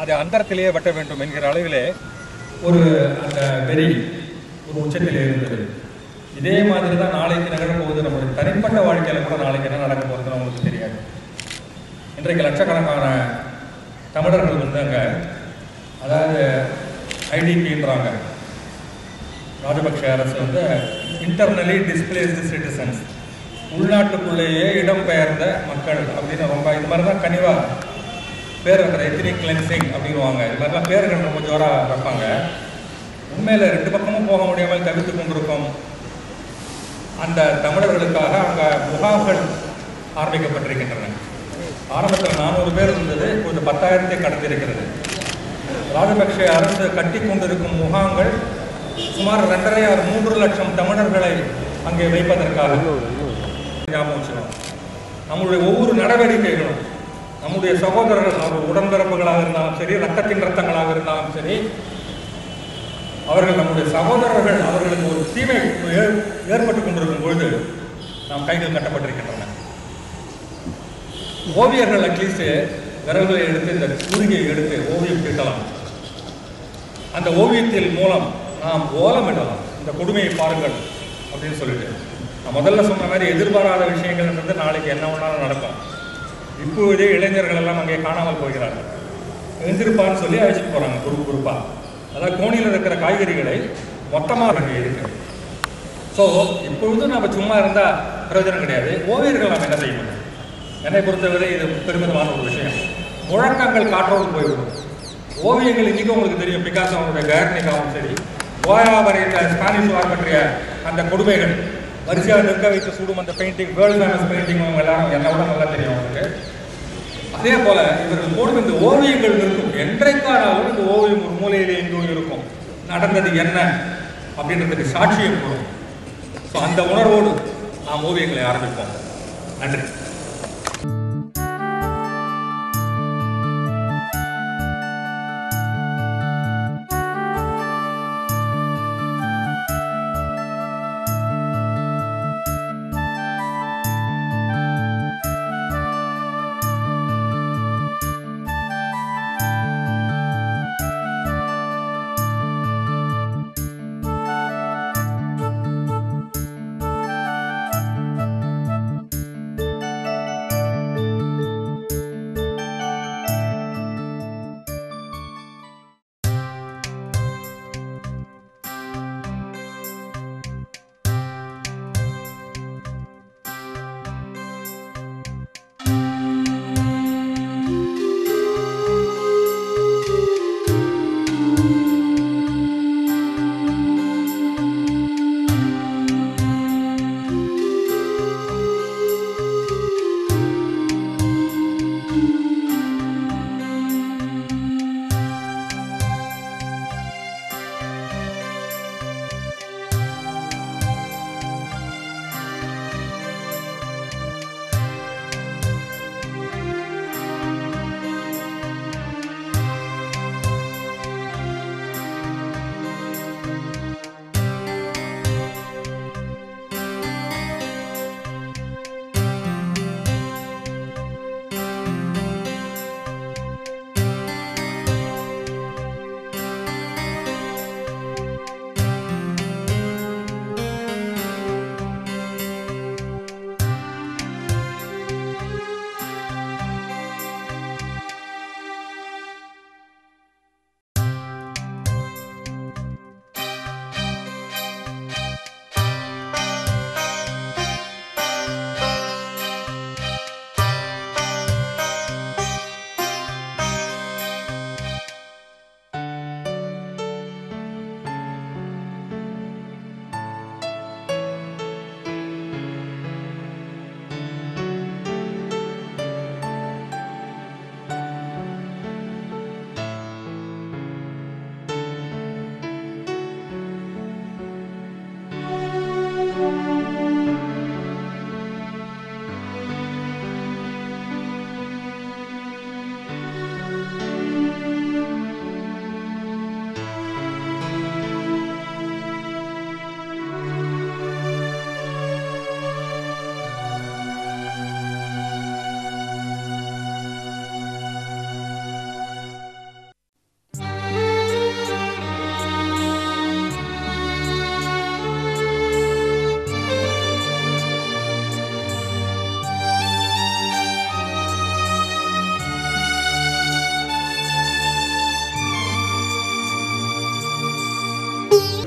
அதை அந்தரத்திலேயே வெட்ட வேண்டும் என்கிற அளவிலே ஒரு அந்த வெறி ஒரு உச்சத்தில் இருந்தது இதே மாதிரி தான் நாளைக்கு நிகழப் போகுது நம்மளுடைய தனிப்பட்ட வாழ்க்கையில கூட நாளைக்கு என்ன நடக்க போகுதுன்னு அவங்களுக்கு தெரியாது இன்றைக்கு லட்சக்கணக்கான தமிழர்கள் வந்து அங்கே அதாவது ஐடிபின்றாங்க ராஜபக்ஷ அரசு வந்து இன்டர்னலி டிஸ்பிளேஸ்டு சிட்டிசன்ஸ் உள்நாட்டுக்குள்ளேயே இடம்பெயர்ந்த மக்கள் அப்படின்னு ரொம்ப இது மாதிரி தான் கனிவா பேர் வைக்கிற எத்தினிக் கிளென்சிங் அப்படின்வாங்க இது மாதிரிலாம் பேர்கள் ரொம்ப ஜோராக வைப்பாங்க உண்மையில் ரெண்டு பக்கமும் போக முடியாமல் தவிர்த்து கொண்டிருக்கும் அந்த தமிழர்களுக்காக அங்கே முகாம்கள் ஆரம்பிக்கப்பட்டிருக்கின்றன ஆரம்பத்தில் நானூறு பேர் இருந்தது இப்போது பத்தாயிரத்தை கடந்திருக்கிறது ராஜபக்ஷ அரசு கட்டி கொண்டிருக்கும் முகாம்கள் சுமார் ரெண்டரை ஆறு மூன்று லட்சம் தமிழர்களை அங்கே வைப்பதற்காக ஞாபகம் வச்சுக்கணும் நம்முடைய ஒவ்வொரு நடவடிக்கைகளும் நம்முடைய சகோதரர்கள் அவர் உடன்பிறப்புகளாக இருந்தாலும் சரி ரத்தத்தின் ரத்தங்களாக இருந்தாலும் சரி அவர்கள் நம்முடைய சகோதரர்கள் அவர்களுக்கு ஒரு தீமை ஏ- ஏற்பட்டு கொண்டிருக்கும் பொழுது நாம் கைகள் கட்டப்பட்டிருக்கின்றன ஓவியர்கள் அட்லீஸ்ட் விரல்களை எடுத்து இந்த குறுகியை எடுத்து ஓவியம் தீட்டலாம் அந்த ஓவியத்தின் மூலம் நாம் ஓலமிடலாம் இந்த கொடுமையை பாருங்கள் அப்படின்னு சொல்லிட்டு நான் முதல்ல சொன்ன மாதிரி எதிர்பாராத விஷயங்கள்ன்றது நாளைக்கு என்ன வேணாலும் நடக்கும் இப்போதே இளைஞர்கள் எல்லாம் அங்கே காணாமல் போகிறார்கள் எழுந்திருப்பான்னு சொல்லி அழைச்சிட்டு போறாங்க குரூப் குரூப்பா அதாவது கோணியில் இருக்கிற காய்கறிகளை மொத்தமாக அங்கே இருக்கு ஸோ இப்பொழுதும் நம்ம சும்மா இருந்தால் பிரயோஜனம் கிடையாது ஓவியர்கள் நாம் என்ன செய்ய முடியும் என்னை பொறுத்தவரை இது பெருமிதமான ஒரு விஷயம் முழக்கங்கள் காற்றோடு போய்விடும் ஓவியங்கள் இன்னைக்கும் உங்களுக்கு தெரியும் பிகாசோ அவனுடைய கயர்னிகாவும் சரி கோயா வரைந்த ஸ்பானிஷ் வார் பற்றிய அந்த கொடுமைகள் வரிசையாக நிற்க வைத்து சூடும் அந்த பெயிண்டிங் வேர்ல்டு ஃபேமஸ் பெயிண்டிங் அவங்க எல்லாரும் என்னை விட நல்லா தெரியும் அவங்களுக்கு அதே போல இவர்கள் போடும் இந்த ஓவியங்கள் இருக்கும் என்றைக்கானாலும் இந்த ஓவியம் ஒரு மூலையிலே எங்கோ இருக்கும் நடந்தது என்ன அப்படின்றதுக்கு சாட்சியம் கூடும் ஸோ அந்த உணர்வோடு நாம் ஓவியங்களை ஆரம்பிப்போம் நன்றி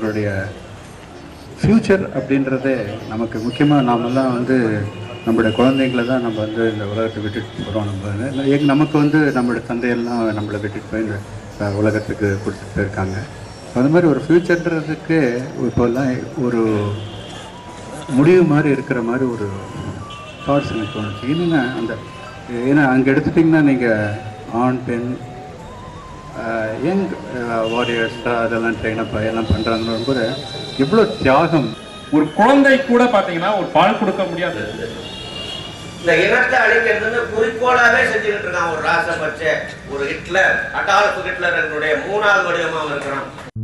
நம்மளுடைய ஃப்யூச்சர் அப்படின்றதே நமக்கு முக்கியமாக நாமெல்லாம் வந்து நம்மளுடைய குழந்தைங்கள தான் நம்ம வந்து இந்த உலகத்தை விட்டுட்டு போகிறோம் நம்ம வந்து. எங்க நமக்கு வந்து நம்மளுடைய தந்தையெல்லாம் நம்மளை விட்டுட்டு போய் இந்த அஹ், உலகத்துக்கு கொடுத்துட்டு போயிருக்காங்க அந்த மாதிரி ஒரு ஃப்யூச்சர்ன்றதுக்கு இப்போல்லாம் ஒரு முடிவு மாதிரி இருக்கிற மாதிரி ஒரு தாட்ஸ் எனக்கு தோணுச்சு என்னன்னா அந்த ஏன்னா அங்கே எடுத்துட்டிங்கன்னா நீங்கள் ஆண் பெண் யங் வாரியர்ஸ் அதெல்லாம் ட்ரெயின் அப் எல்லாம் பண்ணுறாங்கன்னு போது எவ்வளோ தியாகம் ஒரு குழந்தை கூட பாத்தீங்கன்னா ஒரு பால் கொடுக்க முடியாது இந்த இனத்தை அழிக்கிறதுன்னு குறிக்கோளாவே செஞ்சுக்கிட்டு இருக்கான் ஒரு ராசபட்ச ஒரு ஹிட்லர் அடால்ஃப் ஹிட்லர் மூணாவது வடிவமா இருக்கிறான்